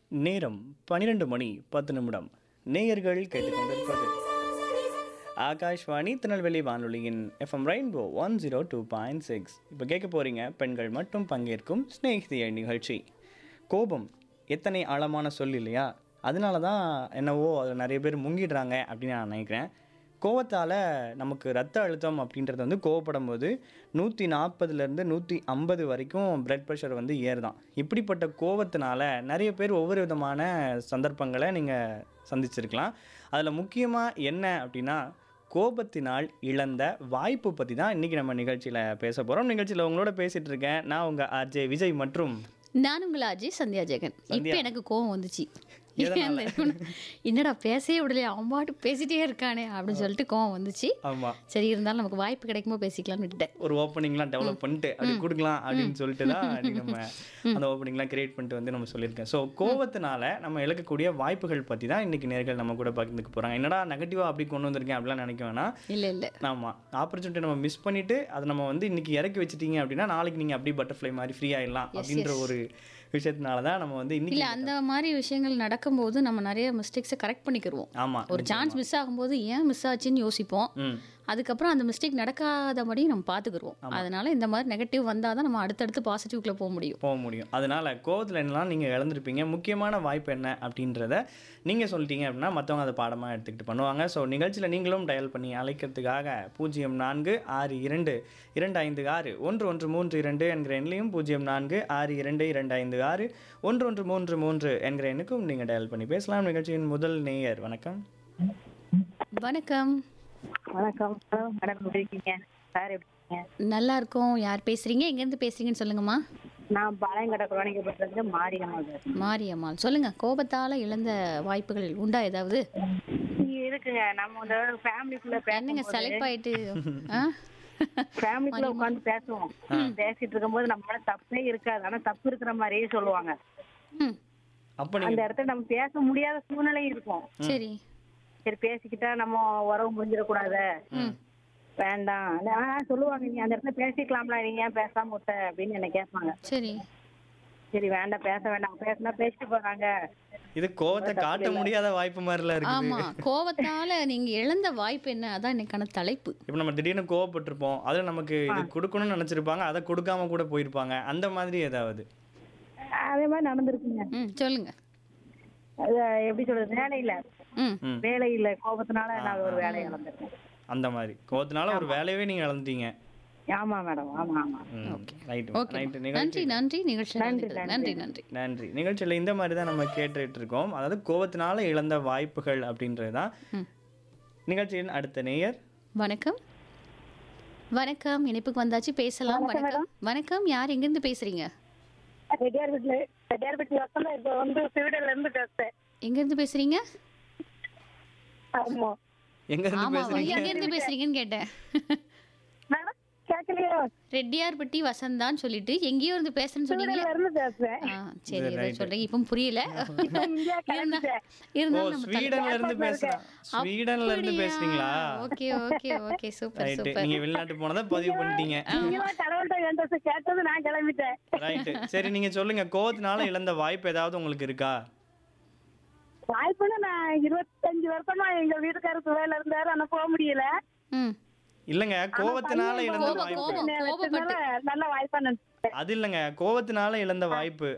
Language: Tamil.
நேரம் பன்னிரண்டு மணி பத்து நிமிடம் நேயர்கள் கேட்டுக்கொண்டிருப்பது ஆகாஷ்வாணி திருநெல்வேலி வானொலியின் FM rainbow one zero two point six இப்போ கேட்க போகிறீங்க பெண்கள் மட்டும் பங்கேற்கும் ஸ்நேகிதிய நிகழ்ச்சி கோபம் எத்தனை ஆழமான சொல் இல்லையா அதனால தான் என்னவோ அது நிறைய பேர் முங்கிடுறாங்க அப்படின்னு நான் நினைக்கிறேன் கோவத்தால் நமக்கு ரத்த அழுத்தம் அப்படின்றது வந்து கோவப்படும் போது நூற்றி நாற்பதுலேருந்து நூற்றி ஐம்பது வரைக்கும் பிளட் ப்ரெஷர் வந்து ஏறுதான் இப்படிப்பட்ட கோவத்தினால நிறைய பேர் ஒவ்வொரு விதமான சந்தர்ப்பங்களை நீங்கள் சந்திச்சிருக்கலாம் அதில் முக்கியமாக என்ன அப்படின்னா கோபத்தினால் இழந்த வாய்ப்பு பற்றி தான் இன்றைக்கி நம்ம நிகழ்ச்சியில் பேச போகிறோம் நிகழ்ச்சியில் உங்களோட பேசிகிட்டு இருக்கேன் நான் உங்கள் ஆர்ஜே விஜய் மற்றும் நான் உங்கள் அஜய் சந்தியா ஜெகன் இப்போ சந்தியா. எனக்கு கோவம் வந்துச்சு எதனால? என்னடா பேசவே விடலையே அவன் பாட்டு பேசிட்டே இருக்கானே அப்படின்னு சொல்லிட்டு கோவம் வந்துச்சு ஆமாம் சரி இருந்தாலும் நமக்கு வாய்ப்பு கிடைக்குமோ பேசிக்கலாம்னு விட்டுட்டேன் ஒரு ஓப்பனிங்லாம் டெவலப் பண்ணிட்டு அப்படி கொடுக்கலாம் அப்படின்னு சொல்லிட்டு தான் இன்னைக்கு நம்ம அந்த ஓப்பனிங்லாம் கிரியேட் பண்ணிட்டு வந்து நம்ம சொல்லியிருக்கேன் ஸோ கோவத்தினால நம்ம இழக்கக்கூடிய வாய்ப்புகள் பற்றி தான் இன்னைக்கு நேர்கள் நம்ம கூட பகிர்ந்துக்க போகிறாங்க என்னடா நெகட்டிவாக அப்படி கொண்டு வந்திருக்கேன் அப்படிலாம் நினைக்க வேணாம் இல்லை இல்லை ஆமாம் ஆப்பர்ச்சுனிட்டி நம்ம மிஸ் பண்ணிட்டு அதை நம்ம வந்து இன்னைக்கு இறக்கி வச்சிட்டீங்க அப்படின்னா நாளைக்கு நீங்கள் அப்படியே பட்டர்ஃப்ளை மாதிரி ஃப்ரீ ஆயிடலாம் அப்படின்ற ஒரு விஷயத்தினால தான் நம்ம வந்து இன்னைக்கு இல்லை அந்த மாதிரி விஷயங்கள் நடக்கும்போது நம்ம நிறைய மிஸ்டேக்ஸை கரெக்ட் பண்ணிக்கிருவோம் ஆமாம் ஒரு சான்ஸ் மிஸ் ஆகும்போது ஏன் மிஸ் ஆச்சுன்னு யோசிப்போம் ம் அதுக்கப்புறம் அந்த மிஸ்டேக் நடக்காதபடி நம்ம பார்த்துக்குருவோம் அதனால இந்த மாதிரி நெகட்டிவ் வந்தால் தான் நம்ம அடுத்தடுத்து பாசிட்டிவ்க்குள்ளே போக முடியும் போக முடியும் அதனால கோவத்தில் என்னலாம் நீங்கள் இழந்திருப்பீங்க முக்கியமான வாய்ப்பு என்ன அப்படின்றத நீங்கள் சொல்லிட்டீங்க அப்படின்னா மற்றவங்க அதை பாடமாக எடுத்துக்கிட்டு பண்ணுவாங்க ஸோ நிகழ்ச்சியில் நீங்களும் டயல் பண்ணி அழைக்கிறதுக்காக பூஜ்ஜியம் நான்கு ஆறு இரண்டு இரண்டு ஐந்து ஆறு ஒன்று ஒன்று மூன்று இரண்டு என்கிற எண்ணிலையும் பூஜ்ஜியம் நான்கு ஆறு இரண்டு இரண்டு ஐந்து ஆறு ஒன்று ஒன்று மூன்று மூன்று என்கிற எண்ணுக்கும் நீங்கள் டயல் பண்ணி பேசலாம் நிகழ்ச்சியின் முதல் நேயர் வணக்கம் வணக்கம் வணக்கம் ஹலோ மேடம் எப்படி இருக்கீங்க சார் எப்படி இருக்கீங்க நல்லா இருக்கோம் யார் பேசுறீங்க எங்கேருந்து பேசுறீங்கன்னு சொல்லுங்கம்மா நான் பாளையங்கடை குழந்தைக்கப்பட்டிருந்து மாரியம்மாள் பேசுறேன் மாரியம்மாள் சொல்லுங்க கோபத்தால இழந்த வாய்ப்புகள் உண்டா ஏதாவது இங்க இருக்குங்க நம்ம இந்த ஃபேமிலிக்குள்ள என்னங்க பேசும்போது செலைப்பாயிட்டு ஆ? ஃபேமிலிக்குள்ள உட்காந்து பேசுவோம் பேசிட்டு இருக்கும்போது நம்ம மேல தப்பே இருக்காது ஆனா தப்பு இருக்கிற மாதிரியே சொல்லுவாங்க ம், அப்போ அந்த நீங்கள் இடத்துல நம்ம பேச முடியாத சூழ்நிலை இருக்கும் சரி சரி பேசிக்கிட்டா நம்ம உறவு முடிஞ்சிடக்கூடாது வேண்டாம் ஆனா சொல்லுவாங்க நீ அந்த இடத்துல பேசிக்கலாம்ல நீங்க ஏன் பேசாம விட்ட அப்படின்னு என்ன கேட்பாங்க சரி சரி வேண்டாம் பேச வேண்டாம் பேசினா பேசிட்டு போறாங்க இது கோவத்தை காட்ட முடியாத வாய்ப்பு மாதிரிலாம் இருக்குது ஆமா கோபத்தால நீங்க இழந்த வாய்ப்பு என்ன அதான் இன்னைக்கான தலைப்பு இப்போ நம்ம திடீர்னு கோவப்பட்டிருப்போம் அதில் நமக்கு இது கொடுக்கணும்னு நினச்சிருப்பாங்க அதை கொடுக்காம கூட போயிருப்பாங்க அந்த மாதிரி ஏதாவது அதே மாதிரி நடந்திருக்குங்க ம் சொல்லுங்க அது எப்படி சொல்றது வேலையில ம் ம் வேலையில கோபத்தினால நான் ஒரு வேலையை இழந்திருக்கேன் அந்த மாதிரி கோவத்தினால ஒரு வேலையவே நீங்கள் இழந்துட்டீங்க ஆமா மேடம் ஆமா ஆமா ரைட் ஓகே ரைட் நன்றி நிகழ்ச்சி நன்றி நிகழ்ச்சி நடந்ததுக்கு. நன்றி நன்றி நன்றி நிகழ்ச்சியில் இந்த மாதிரி தான் நம்ம கேட்டுட்டு இருக்கோம் அதாவது கோவத்தினால இழந்த வாய்ப்புகள் அப்படின்றது தான் ம். நிகழ்ச்சியின் அடுத்த நேயர் வணக்கம் வணக்கம் இணைப்புக்கு வந்தாச்சு பேசலாம் வணக்கம் வணக்கம் யார் எங்கிருந்து பேசுறீங்க ரெட்டியார் வீட்டுல ரெட்டியார் வீட்டுல வசந்தா இப்ப வந்து சிவிடல்ல இருந்து பேசுறேன் எங்கிருந்து பேசுறீங்க ஆமா எங்க இருந்து ஆமா பேசுறீங்க எங்க இருந்து பேசுறீங்கன்னு கேட்டேன் மேடம் கேட்கலையோ ரெட்டியார்பட்டி வசந்தான்னு சொல்லிட்டு எங்கேயோ இருந்து பேசுறேன்னு சொன்னீங்களே சிவிடல்ல இருந்து பேசுறேன் ஆ, சரி ஏதோ சொல்றீங்க இப்போ புரியல இந்தியா இருந்தா- கிளம்பிட்டேன் இருந்தாலும் நம்ம ஸ்வீடன்ல இருந்து பேசுறேன் ஸ்வீடன்ல இருந்து பேசுறீங்களா okay okay okay super right super நீங்க வெளிநாட்டு போனதை பதிவு பண்ணிட்டீங்க நீங்களும் கடவுள்கிட்ட வேண்டது கேட்டது நான் கிளம்பிட்டேன் ரைட் சரி நீங்க சொல்லுங்க கோவத்தினால இழந்த வாய்ப்பு ஏதாவது உங்களுக்கு இருக்கா வாய்ப்புன்னு நான் இருபத்தஞ்சு வருஷமா எங்க வீட்டுக்காரருக்கு வேலை இருந்தாரு ஆனா போக முடியல ம் இல்லைங்க கோவத்தினால இழந்த கோபம், வாய்ப்பு கோபம். கோபப்பட்டு. நல்ல வாய்ப்பா நினைச்சேன் அது இல்லைங்க கோவத்தினால இழந்த வாய்ப்பு